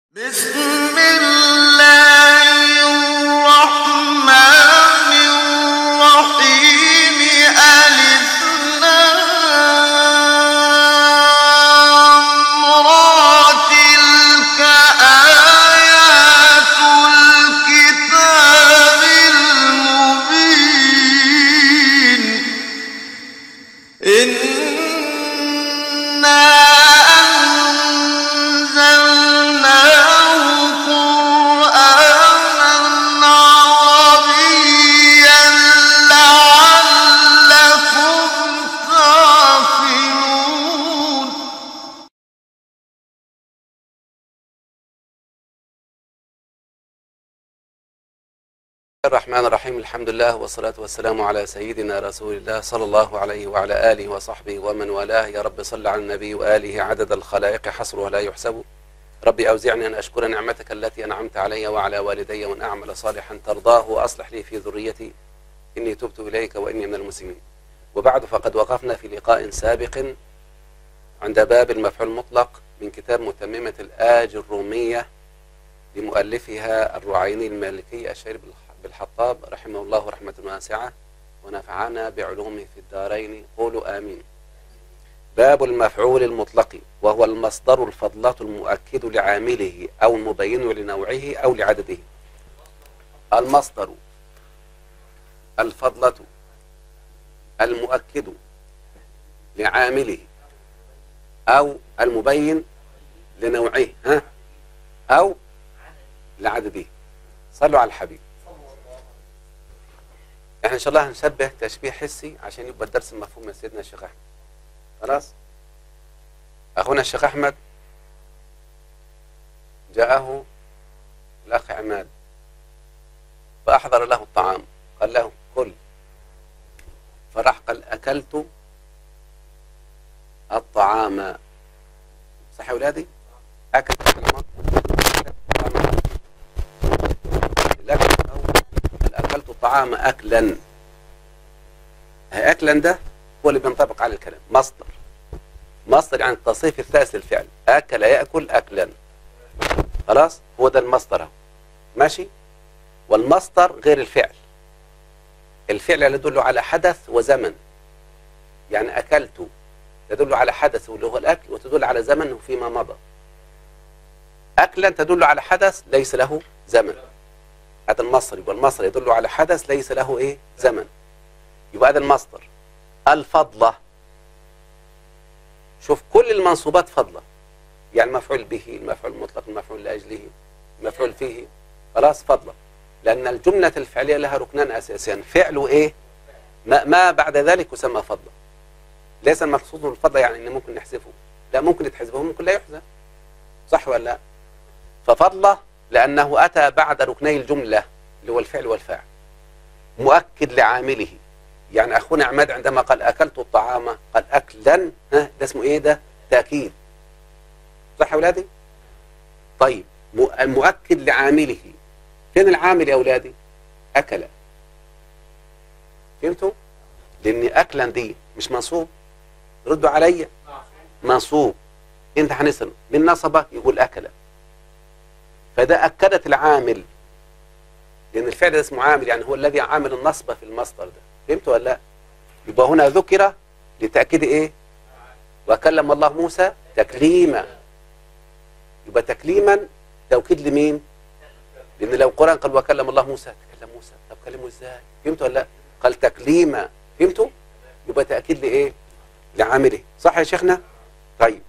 بسم الله الرحمن الرحيم ألف لام را تلك آيات الكتاب المبين إنا أنزلناه قرآنا عربيا لعلكم تعقلون الرحمن الرحيم الحمد لله والصلاة والسلام على سيدنا رسول الله صلى الله عليه وعلى آله وصحبه ومن والاه يا رب صل على النبي وآله عدد الخلائق حصره لا يحسب ربي أوزعني أن أشكر نعمتك التي أنعمت علي وعلى والدي وأن أعمل صالحا ترضاه وأصلح لي في ذريتي إني تبت إليك وإني من المسلمين وبعد فقد وقفنا في لقاء سابق عند باب المفعول المطلق من كتاب متممة الآج الرومية لمؤلفها الرعيني المالكي الشهير بالح- بالحطاب رحمه الله رحمة واسعة ونفعنا بعلومه في الدارين قولوا آمين باب المفعول المطلق وهو المصدر الفضلة المؤكد لعامله أو المبين لنوعه أو لعدده المصدر الفضلة المؤكد لعامله أو المبين لنوعه ها أو لعدده صلوا على الحبيب احنا ان شاء الله هنشبه تشبيه حسي عشان يبقى الدرس مفهوم يا سيدنا الشيخ احمد خلاص اخونا الشيخ احمد جاءه الاخ عماد فاحضر له الطعام قال له كل فراح قال اكلت الطعام صح يا اولادي اكل الطعام الاكل أو اكلت الطعام اكلا هي اكلا ده هو اللي بينطبق على الكلام مصدر مصدر يعني التصريف الثالث للفعل اكل ياكل اكلا خلاص هو ده المصدر اهو ماشي والمصدر غير الفعل الفعل يدل على حدث وزمن يعني اكلت تدل على حدث واللي هو الاكل وتدل على زمن فيما مضى اكلا تدل على حدث ليس له زمن هذا المصدر يبقى المصدر يدل على حدث ليس له ايه زمن يبقى هذا المصدر الفضلة شوف كل المنصوبات فضلة يعني مفعول به المفعول المطلق المفعول لأجله المفعول فيه خلاص فضلة لأن الجملة الفعلية لها ركنان أساسيان فعل وإيه ما, ما بعد ذلك يسمى فضلة ليس المقصود بالفضلة يعني إن ممكن نحذفه لا ممكن يتحذفه ممكن لا يحذف صح ولا لا ففضلة لأنه أتى بعد ركني الجملة اللي هو الفعل والفاعل مؤكد لعامله يعني أخونا عماد عندما قال أكلت الطعام قال أكلا ها ده اسمه إيه ده تأكيد صح يا أولادي طيب مؤ- المؤكد لعامله فين العامل يا أولادي أكل فهمتوا لأن أكلا دي مش منصوب ردوا عليا منصوب انت هنسأل من نصب يقول أكل فده أكدت العامل لأن الفعل ده اسمه عامل يعني هو الذي عامل النصب في المصدر ده فهمت ولا لا؟ يبقى هنا ذكر لتأكيد إيه؟ وكلم الله موسى تكليما يبقى تكليما توكيد لمين؟ لأن لو القرآن قال وكلم الله موسى تكلم موسى طب كلمه إزاي؟ فهمت ولا لا؟ قال تكليما فهمتوا؟ يبقى تأكيد لإيه؟ لعامله صح يا شيخنا؟ طيب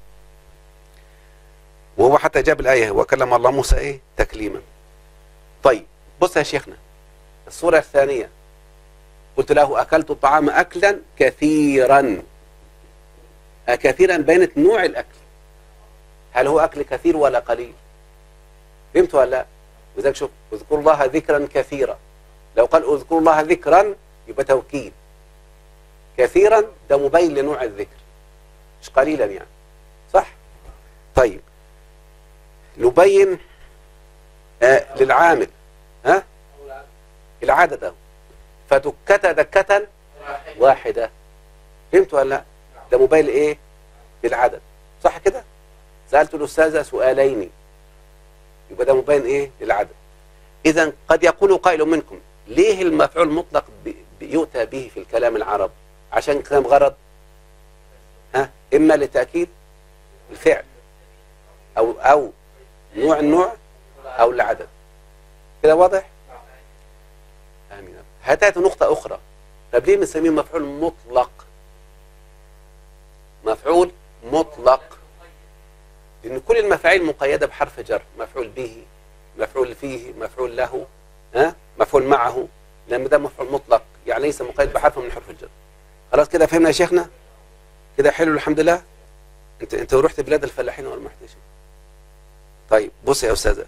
وهو حتى جاب الآية وكلم الله موسى إيه؟ تكليما طيب بص يا شيخنا الصورة الثانية قلت له أكلت الطعام أكلا كثيرا كثيرا بينت نوع الأكل هل هو أكل كثير ولا قليل فهمت ولا لا وذلك شوف اذكر الله ذكرا كثيرا لو قال اذكر الله ذكرا يبقى توكيد كثيرا ده مبين لنوع الذكر مش قليلا يعني صح طيب نبين آه للعامل ها العدد اهو فدكة دكة واحدة فهمت ولا لا ده موبايل ايه للعدد صح كده سألت الأستاذة سؤالين يبقى ده مبين ايه للعدد اذا قد يقول قائل منكم ليه المفعول المطلق ب- يؤتى به في الكلام العرب عشان كلام غرض ها اما لتاكيد الفعل او او نوع النوع او العدد كده واضح امين هتاتي نقطه اخرى طب ليه بنسميه مفعول مطلق مفعول مطلق لان كل المفاعيل مقيده بحرف جر مفعول به مفعول فيه مفعول له ها مفعول معه لان ده مفعول مطلق يعني ليس مقيد بحرف من حروف الجر خلاص كده فهمنا يا شيخنا كده حلو الحمد لله انت انت رحت بلاد الفلاحين ولا ما رحتش طيب بص يا استاذه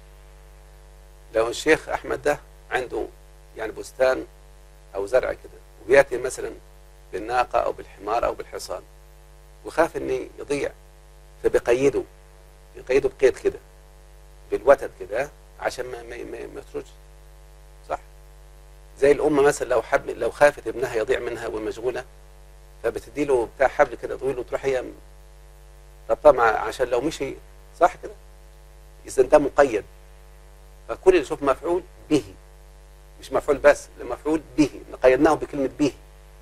لو الشيخ احمد ده عنده يعني بستان او زرع كده وبياتي مثلا بالناقه او بالحمار او بالحصان وخاف ان يضيع فبيقيده يقيده بقيد كده بالوتد كده عشان ما ما ما, ما يخرجش صح زي الام مثلا لو حب لو خافت ابنها يضيع منها ومشغوله فبتدي له بتاع حبل كده طويل وتروح هي ربطها مع عشان لو مشي صح كده اذا ده مقيد فكل اللي يشوف مفعول به مش مفعول بس ده مفعول به قيدناه بكلمه به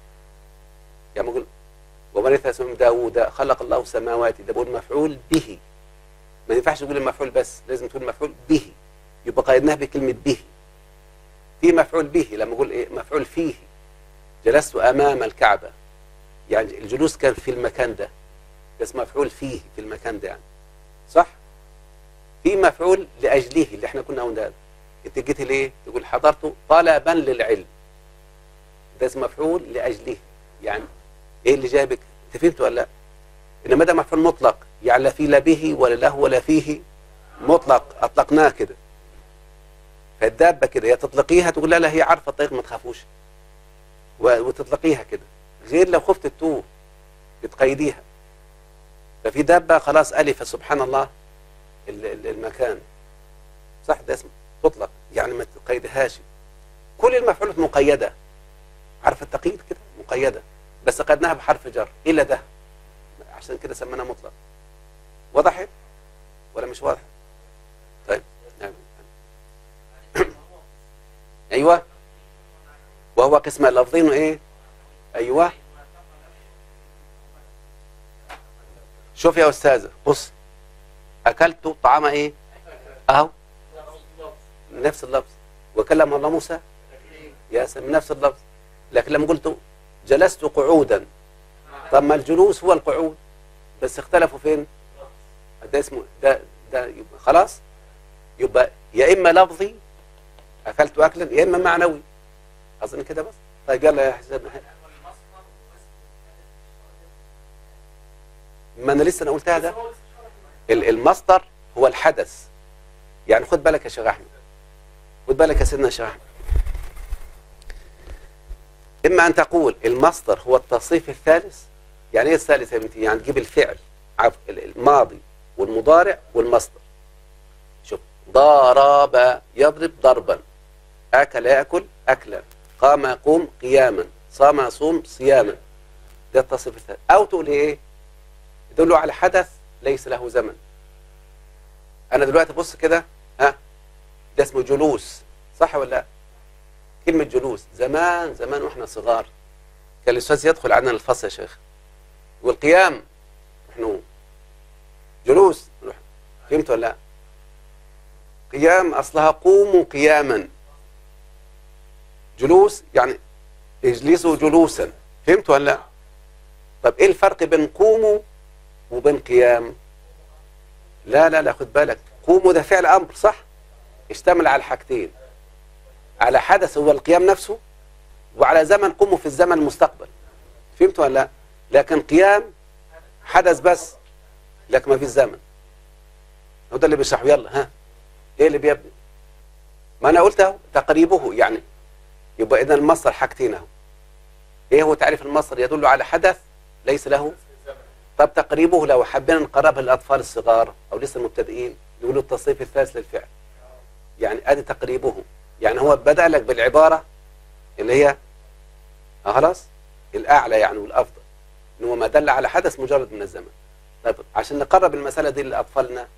يعني بقول وورث اسم داوود خلق الله السماوات ده بقول مفعول به ما ينفعش تقول المفعول بس لازم تقول مفعول به يبقى قيدناه بكلمه به في مفعول به لما اقول ايه مفعول فيه جلست امام الكعبه يعني الجلوس كان في المكان ده بس مفعول فيه في المكان ده يعني صح في مفعول لاجله اللي احنا كنا قلنا ده انت جيت ليه تقول حضرته طلبا للعلم ده اسم مفعول لاجله يعني ايه اللي جابك انت فهمت ولا لا انما ده مفعول مطلق يعني لا في لا به ولا له ولا فيه مطلق اطلقناه كده فالدابه كده يا تطلقيها تقول لا لا هي عارفه الطريق ما تخافوش و- وتطلقيها كده غير لو خفت التوه بتقيديها ففي دابه خلاص الف سبحان الله ال- ال- المكان صح ده اسمه تطلق يعني ما تقيدهاش كل المفعولات مقيده عارف التقييد كده مقيده بس قيدناها بحرف جر الا ده عشان كده سميناها مطلق وضحت ولا مش واضح طيب نعم. ايوه وهو قسم اللفظين ايه ايوه شوف يا استاذه بص اكلت طعام ايه اهو نفس اللفظ وكلم الله موسى يا سلام نفس اللفظ لكن لما قلت جلست قعودا طب ما الجلوس هو القعود بس اختلفوا فين ده اسمه ده ده يبقى خلاص يبقى يا اما لفظي اكلت اكلا يا اما معنوي اظن كده بس طيب يلا يا حساب ما انا لسه انا قلتها ده ال- المصدر هو الحدث يعني خد بالك يا شيخ احمد خد بالك يا سيدنا شيخ احمد اما ان تقول المصدر هو التصريف الثالث يعني ايه الثالث يا بنتي يعني تجيب الفعل عف ال- الماضي والمضارع والمصدر شوف ضرب يضرب ضربا اكل ياكل اكلا قام يقوم قياما صام يصوم صياما ده التصريف الثالث او تقول ايه يدل على حدث ليس له زمن انا دلوقتي بص كده ها ده اسمه جلوس صح ولا لا كلمة جلوس زمان زمان واحنا صغار كان الاستاذ يدخل عندنا الفصل يا شيخ والقيام نحن جلوس نروح فهمت ولا لا قيام اصلها قوموا قياما جلوس يعني اجلسوا جلوسا فهمت ولا لا طب ايه الفرق بين قوموا وبين قيام لا لا لا خد بالك قوموا ده فعل امر صح اشتمل على الحاجتين على حدث هو القيام نفسه وعلى زمن قوموا في الزمن المستقبل فهمت ولا لا لكن قيام حدث بس لكن ما فيش زمن هو ده اللي بيشرحه يلا ها ايه اللي بيبني ما انا قلت اهو تقريبه يعني يبقى اذا المصدر حاجتين اهو ايه هو تعريف المصدر يدل على حدث ليس له طب تقريبه لو حبينا نقربها للاطفال الصغار او لسه المبتدئين يقولوا التصريف الثالث للفعل يعني ادي تقريبه يعني هو بدا لك بالعباره اللي هي آه خلاص الاعلى يعني والافضل ان هو ما دل على حدث مجرد من الزمن طيب عشان نقرب المساله دي لاطفالنا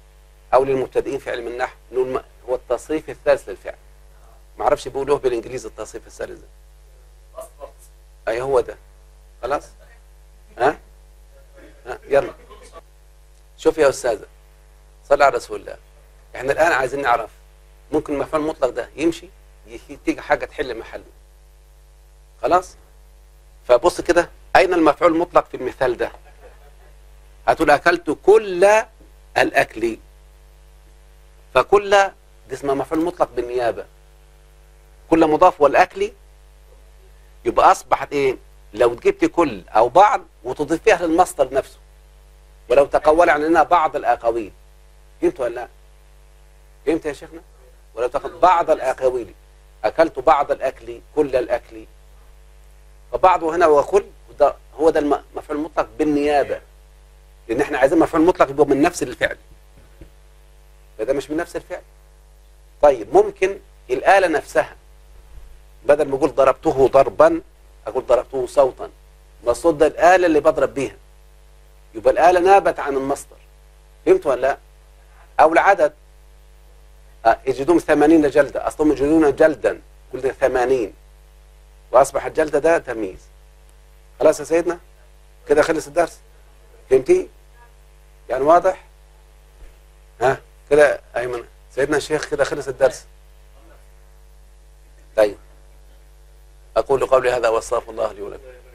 او للمبتدئين في علم النحو نقول ما- هو التصريف الثالث للفعل ما اعرفش بيقولوه بالانجليزي التصريف الثالث ده اي هو ده خلاص ها ها يلا شوف يا استاذه صلى على رسول الله احنا الان عايزين نعرف ممكن المفعول المطلق ده يمشي ي- تيجي حاجه تحل محله خلاص فبص كده اين المفعول المطلق في المثال ده هتقول اكلت كل الاكل فكل دي اسمها مفعول مطلق بالنيابه كل مضاف والاكل يبقى اصبحت ايه لو جبت كل او بعض وتضيفيها للمصدر نفسه ولو تقول عن انها بعض الاقاويل فهمت ولا لا فهمت يا شيخنا ولو تقول بعض الاقاويل اكلت بعض الاكل كل الاكل فبعضه هنا وكل ده هو ده الم- المفعول المطلق بالنيابه لان احنا عايزين مفعول مطلق يبقى من نفس الفعل فده مش من نفس الفعل طيب ممكن الآلة نفسها بدل ما اقول ضربته ضربا اقول ضربته صوتا ما الصوت ده الآلة اللي بضرب بيها يبقى الآلة نابت عن المصدر فهمت ولا لا او العدد آه، يجدون ثمانين جلدة اصلهم يجدون جلدا كل ده ثمانين واصبح الجلدة ده تمييز خلاص يا سيدنا كده خلص الدرس فهمتي يعني واضح ها كده ايمن سيدنا الشيخ كده خلص الدرس طيب اقول قولي هذا واستغفر الله لي ولكم